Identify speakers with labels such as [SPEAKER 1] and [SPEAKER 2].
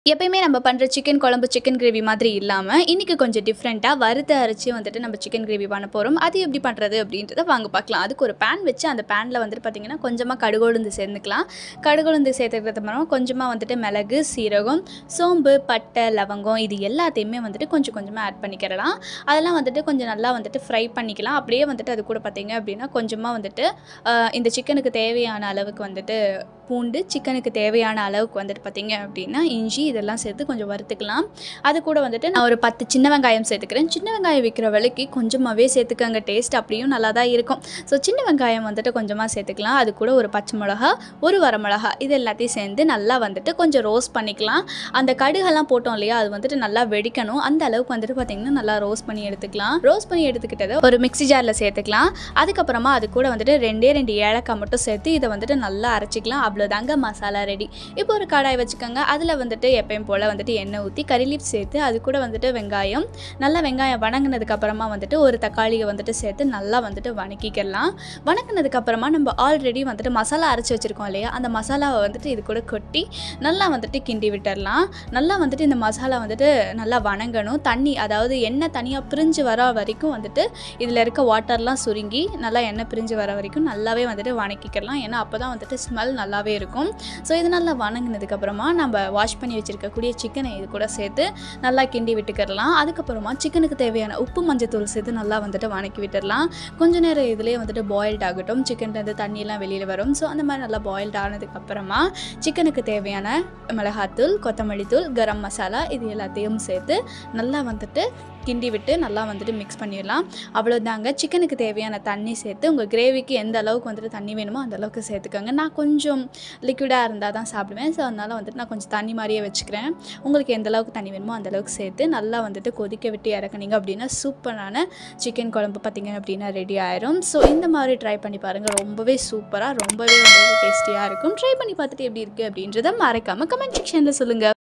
[SPEAKER 1] எப்பயுமே நம்ம பண்ணுற சிக்கன் குழம்பு சிக்கன் கிரேவி மாதிரி இல்லாமல் இன்றைக்கி கொஞ்சம் டிஃப்ரெண்ட்டாக வறுத்து அரைச்சி வந்துட்டு நம்ம சிக்கன் கிரேவி பண்ண போகிறோம் அது எப்படி பண்ணுறது அப்படின்றத வாங்க பார்க்கலாம் அதுக்கு ஒரு பேன் வச்சு அந்த பேனில் வந்துட்டு பார்த்திங்கன்னா கொஞ்சமாக கடுகுளுந்து சேர்ந்துக்கலாம் கடுகுளுந்து சேர்த்துக்கிறது அப்புறம் கொஞ்சமாக வந்துட்டு மிளகு சீரகம் சோம்பு பட்டை லவங்கம் இது எல்லாத்தையுமே வந்துட்டு கொஞ்சம் கொஞ்சமாக ஆட் பண்ணிக்கிறலாம் அதெல்லாம் வந்துட்டு கொஞ்சம் நல்லா வந்துட்டு ஃப்ரை பண்ணிக்கலாம் அப்படியே வந்துட்டு அது கூட பார்த்திங்க அப்படின்னா கொஞ்சமாக வந்துட்டு ஆஹ், இந்த சிக்கனுக்கு தேவையான அளவுக்கு வந்துட்டு பூண்டு சிக்கனுக்கு தேவையான அளவுக்கு வந்துட்டு பார்த்திங்க அப்படின்னா இஞ்சி இதெல்லாம் சேர்த்து கொஞ்சம் வறுத்துக்கலாம் அது கூட வந்துட்டு நான் ஒரு பத்து சின்ன வெங்காயம் சேர்த்துக்கிறேன் சின்ன வெங்காயம் விற்கிற விலைக்கு கொஞ்சமாகவே சேர்த்துக்கங்க டேஸ்ட் அப்படியும் நல்லா தான் இருக்கும் ஸோ சின்ன வெங்காயம் வந்துட்டு கொஞ்சமாக சேர்த்துக்கலாம் அது கூட ஒரு பச்சை மிளகா ஒரு வரமிளகா இது எல்லாத்தையும் சேர்ந்து நல்லா வந்துட்டு கொஞ்சம் ரோஸ்ட் பண்ணிக்கலாம் அந்த கடுகெல்லாம் போட்டோம் இல்லையா அது வந்துட்டு நல்லா வெடிக்கணும் அந்த அளவுக்கு வந்துட்டு பார்த்திங்கன்னா நல்லா ரோஸ்ட் பண்ணி எடுத்துக்கலாம் ரோஸ்ட் பண்ணி எடுத்துக்கிட்டதை ஒரு மிக்ஸி ஜாரில் சேர்த்துக்கலாம் அதுக்கப்புறமா அது கூட வந்துட்டு ரெண்டே ரெண்டு ஏலக்காய் மட்டும் சேர்த்து இதை வந்துட்டு நல்லா அரைச்சிக்கலாம் அவ்வளோதாங்க மசாலா ரெடி இப்போ ஒரு கடாய் வச்சுக்கோங்க அதில் வந்துட்டு எப்பயும் போல் வந்துட்டு எண்ணெய் ஊற்றி கறி லீஃப் சேர்த்து அது கூட வந்துட்டு வெங்காயம் நல்லா வெங்காயம் வணங்கினதுக்கு அப்புறமா வந்துட்டு ஒரு தக்காளியை வந்துட்டு சேர்த்து நல்லா வந்துட்டு வணக்கிக்கலாம் வணக்கினதுக்கு அப்புறமா நம்ம ஆல்ரெடி வந்துட்டு மசாலா அரைச்சி வச்சுருக்கோம் இல்லையா அந்த மசாலாவை வந்துட்டு இது கூட கொட்டி நல்லா வந்துட்டு கிண்டி விட்டுறலாம் நல்லா வந்துட்டு இந்த மசாலா வந்துட்டு நல்லா வணங்கணும் தண்ணி அதாவது எண்ணெய் தனியாக பிரிஞ்சு வர வரைக்கும் வந்துட்டு இதில் இருக்க வாட்டர்லாம் சுருங்கி நல்லா எண்ணெய் பிரிஞ்சு வர வரைக்கும் நல்லாவே வந்துட்டு வணக்கிக்கலாம் ஏன்னா அப்போ தான் வந்துட்டு ஸ்மெல் நல்லாவே இருக்கும் ஸோ இது நல்லா வணங்கினதுக்கப்புறமா நம்ம வாஷ் பண்ணி வச்சுருக்கக்கூடிய சிக்கனை இது கூட சேர்த்து நல்லா கிண்டி விட்டுக்கிடலாம் அதுக்கப்புறமா சிக்கனுக்கு தேவையான உப்பு மஞ்சத்தூள் சேர்த்து நல்லா வந்துட்டு வணக்கி விட்டுடலாம் கொஞ்ச நேரம் இதுலேயே வந்துட்டு பாயில்ட் ஆகட்டும் சிக்கன்லேருந்து தண்ணியெல்லாம் வெளியில் வரும் ஸோ அந்த மாதிரி நல்லா பாயில்ட் ஆனதுக்கப்புறமா சிக்கனுக்கு தேவையான மிளகாத்தூள் கொத்தமல்லி தூள் கரம் மசாலா இது எல்லாத்தையும் சேர்த்து நல்லா வந்துட்டு கிண்டி விட்டு நல்லா வந்துட்டு மிக்ஸ் பண்ணிடலாம் அவ்வளோதாங்க சிக்கனுக்கு தேவையான தண்ணி சேர்த்து உங்கள் கிரேவிக்கு எந்த அளவுக்கு வந்துட்டு தண்ணி வேணுமோ அந்த அளவுக்கு சேர்த்துக்கோங்க நான் கொஞ்சம் லிக்விடாக இருந்தால் தான் சாப்பிடுவேன் ஸோ அதனால் வந்துட்டு நான் கொஞ்சம் தண்ணி மாதிரியே வச்சுக்கிறேன் உங்களுக்கு எந்த அளவுக்கு தண்ணி வேணுமோ அந்த அளவுக்கு சேர்த்து நல்லா வந்துட்டு கொதிக்க விட்டு இறக்குனீங்க அப்படின்னா சூப்பரான சிக்கன் குழம்பு பார்த்தீங்க அப்படின்னா ரெடி ஆயிரும் ஸோ இந்த மாதிரி ட்ரை பண்ணி பாருங்கள் ரொம்பவே சூப்பராக ரொம்பவே வந்து டேஸ்டியாக இருக்கும் ட்ரை பண்ணி பார்த்துட்டு எப்படி இருக்குது அப்படின்றத மறக்காமல் கமெண்ட் செக்ஷனில் சொல்லுங்கள்